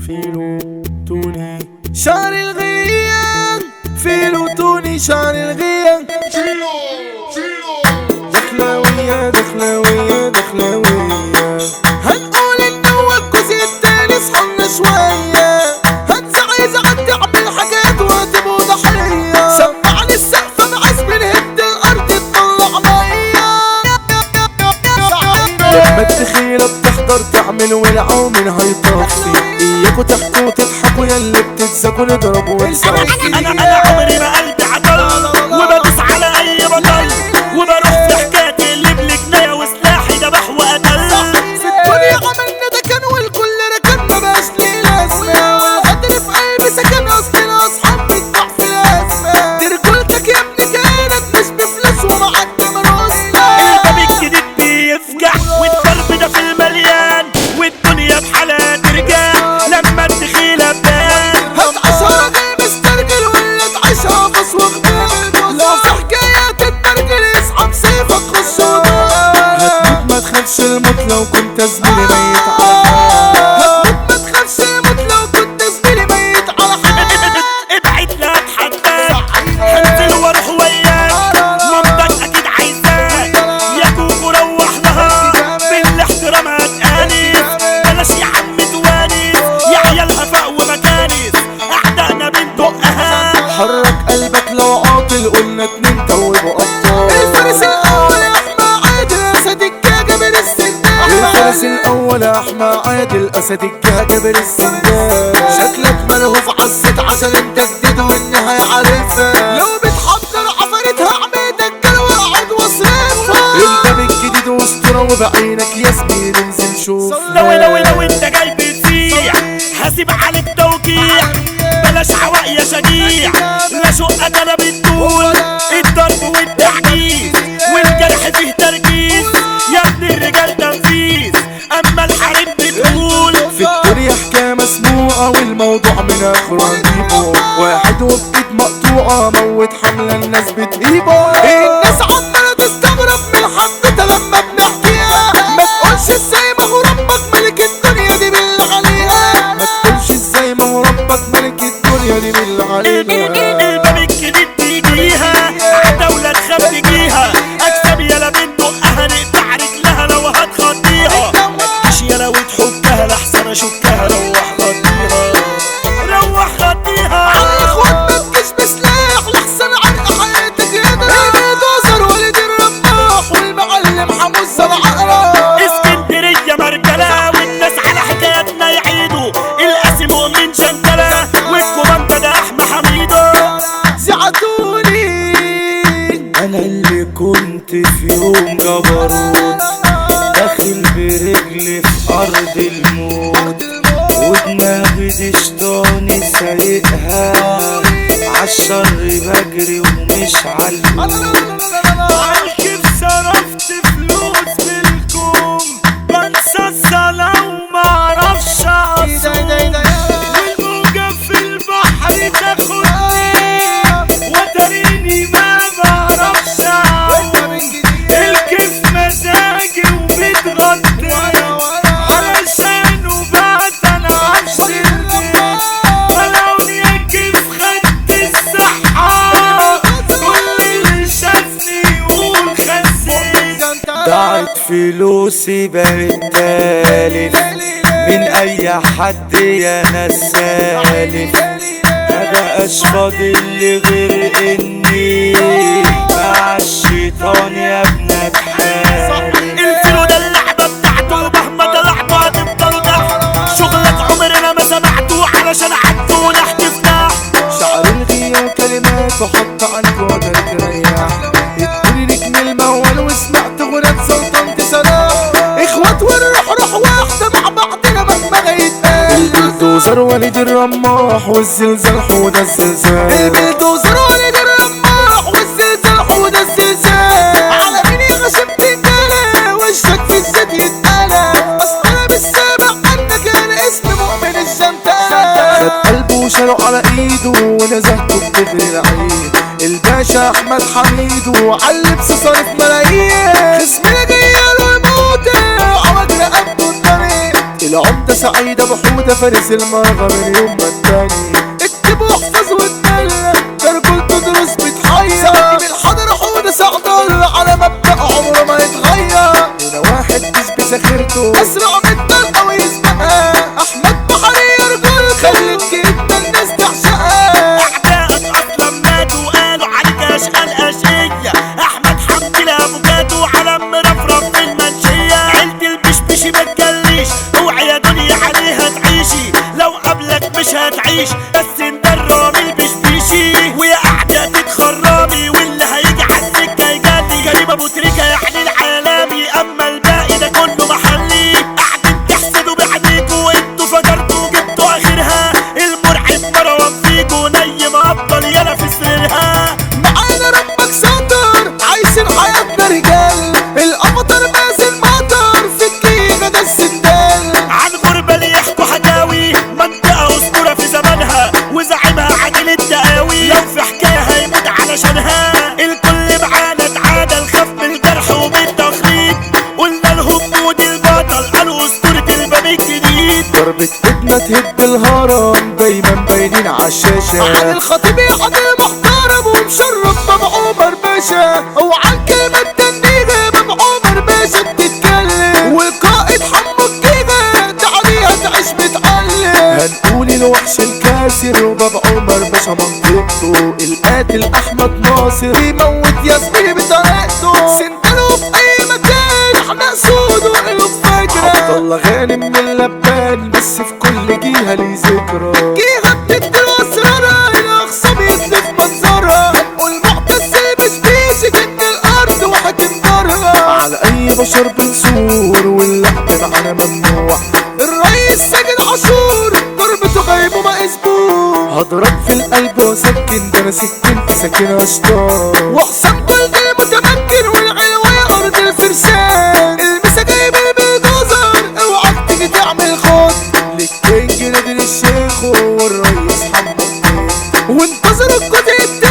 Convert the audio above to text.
فيلو توني شعر الغيان فيلو توني شعر الغيان دخلاوية دخلاوية دخلاوية هنقول ان هو الجزء التاني صحنا شوية هنزعي زعل تعمل حاجات وهتبقوا ضحية سمعني السقف معاذ من هد الارض تطلع مية لما التخيلة بتحضر تعمل ولعة ومنها يطفي اياكوا تحكوا وتضحكوا ياللي بتتزكوا نضرب ونسوي انا انا عمري ما قلبي عضل وبدوس على اي بطل وبروح في حكايتي اللي بلجناية وسلاحي دبح وقتل في الدنيا عملنا ده كان والكل ركن ما بقاش ليه لازمة والقدر في قلبي سكن اصل الاصحاب بتضع في الازمة دي رجولتك يا ابني كانت مش بفلوس ومعدم راسنا الباب الجديد بيفجع والضرب ده في المليان والدنيا بحالها ترجع لما الدخيلة تبان هتعيشها غير مسترجل ولا تعيشها بس وغدان لو في حكاية تتبرجل اسحب سيفك خش هتموت ما تخافش الموت لو كنت زميلي ميت على حال هتموت ما تخافش الموت لو كنت زميلي ميت على حال ابعد لا اتحداك هنزل واروح وياك مامتك اكيد عايزاك يا كوكو روح لها بالاحترام هتقانس بلاش يا عم توانس يا عيال هفاء ومكانس اعدائنا بندقها حرك قلبك لو عاطل قلنا اتنين توبوا ابطال الفارس الاول احمى عادل اسد الجاجة من السندان الفارس الاول احمى عادل اسد الجاجة من السندان شكلك ملهوف عزت عشان انت جديد والنهاية عارفها لو بتحضر عفرتها عميدك كان واقعد واصرفها الباب الجديد واسطورة وبعينك يا زميلي انزل شوف لو لو لو انت جاي بتسيع هسيب عليك توقيع بلاش عواق يا شجيع لا شقة انا بتقول الضرب والتعجيز والجرح فيه تركيز يا ابن الرجال تنفيذ اما الحريم بتقول في الدنيا حكاية مسموعة والموضوع من اخره هنجيبه واحد وبإيد مقطوعة موت حملة الناس بتهيبه الناس عمالة تستغرب من الحدوتة لما بنحكيها ما تقولش ازاي ما هو ربك ملك الدنيا دي بالله عليها ما تقولش ازاي ما هو ربك ملك الدنيا دي بالله عليها الباب الجديد بيجيها عداولة تخاف تجيها اكسب يلا بنت دقها نقطع رجلها لو هتخضيها متجيش يلا وتحكها لحسن اشكها روح خضيها روح خضيها اخوات ما تجيش بسلاح لحسن عرق حياتك يضرب البلدوزر ولد الرماح والمعلم حموز العقرب اسكندرية مرجلة والناس على حكاياتنا يعيدوا القاسم مؤمن شنتلة والكوماندا ده احمى حميدو زعتوني انا اللي كنت في يوم جبروت داخل برجلي في ارض الموت ودماغي دي شطاني سايقها عالشر بجري ومش عالموت عالكيف صرفت فلوس بالكوم بنسى الصلاة ومعرفش اصوم والموجة في البحر تاخدني وتريني ما بعرفش اعوم الكيف مزاجي ومتغطي علشان وبعت انا عشرتي ولو يا كيف خدت الصحة كل اللي شافني يقول خسيت ضاعت فلوسي بقت تالف من اي حد يا ناس سالف ما بقاش فاضل لي غير اني مع الشيطان يا ابن بحالي الفيلو ده اللعبة بتاعته مهما طلعتوا هتفضلوا تحت شغلك عمرنا ما سمعته علشان عدوا نحتف نحت شعر الغية وكلمات وحط عنك وقدر تريح ادوني نجم الموال وسمعت غنى سلطنة سلام اخوات والروح روح واحدة مع بعضنا مهما غيتقال البلدوزر ولد الرماح والزلزال حوده الزلزال البلدوزر ولد الرماح والزلزال حوده الزلزال على مين يا غشم تنجلى وشك في الزيت يتقلى اصل انا بالسابع عنك انا اسمي مؤمن الجنتال خد قلبه وشاله على ايده ونزهته بكبر العيد الباشا احمد حميد وعلى اللبس صارف ملايين خصمنا جاي له يموت عوض رقبته الطريق يا عمدة سعيدة بحودة فارس المرغى من يوم ما التاني اكتب واحفظ واتدلى كركول تدرس بتحير سعيد من الحضر حودة سعدار على مبدأ عمره ما يتغير هنا واحد بيثبت ذاكرته اسرع من الطلقة ويسبقها احمد بحري رجل خلت جدا الناس تعشقها اعدائك اصلا ماتوا قالوا عليك اشقال اشقية احمد حمدي الافوكادو علم مرفرف في المنشية عيلة البشبشي ما تجليش اوعي يا دنيا عليها تعيشي لو قبلك مش هتعيش بس ندرب البشبشي ويا قاعدة تتخربي واللي هيجي على السكة يجلي كريم ابو تريكة يعني العالمي اما الباقي ده كله محلي قاعدين تحسدوا بعينيكوا انتوا فجرتوا جبتوا اخرها المرعب مروان فيكوا نيم ابطال يانا في سرها معانا ربك ساتر عايشين حياتنا رجال القمطر مازن مطر في الجيغة ده السندال عن غربة اللي يحكوا حكاوي منطقة أسطورة في زمانها وزعيمها عادل الدقاوي لو في حكاية هيموت علشانها الكل معانا اتعادل خاف من الجرح وبالتخريج قلنا لهم مود البطل قالوا أسطورة الباب الجديد ضربة ايدنا تهد الهرم دايما باينين عالشاشة عن الخطيب يا حاضر محترم ومشرف باب عمر باشا وعن كلمة تنيجة باب عمر باشا بتتكلم والقائد حمو الجيجة تعاليها تعيش متعلم هنقول الوحش الكاسر وباب عمر باشا منطقته القاتل احمد ناصر بيموت ياسمين بطريقته سندله في اي مكان احنا سود وقلوب فاكرة عبد الله غانم من اللبان بس في كل جهة ليه ذكرى جهة بتدي اسرارها الاخصام يسلف منظرها والمعتز مش بيجي جد الارض وحاكم دارها على اي بشر بنصور واللعب معانا ممنوع الرئيس ساجد عاشور ضربته غايب وما اسبوع هضرب في القلب واسكن ده انا سكنت ساكن اشطار وحسام جلد المتمكن والعلوية ارض الفرسان المسا جايب البلدوزر اوعك تيجي تعمل خط للكينج نادر الشيخ والرئيس حمد وانتظروا الجزء التاني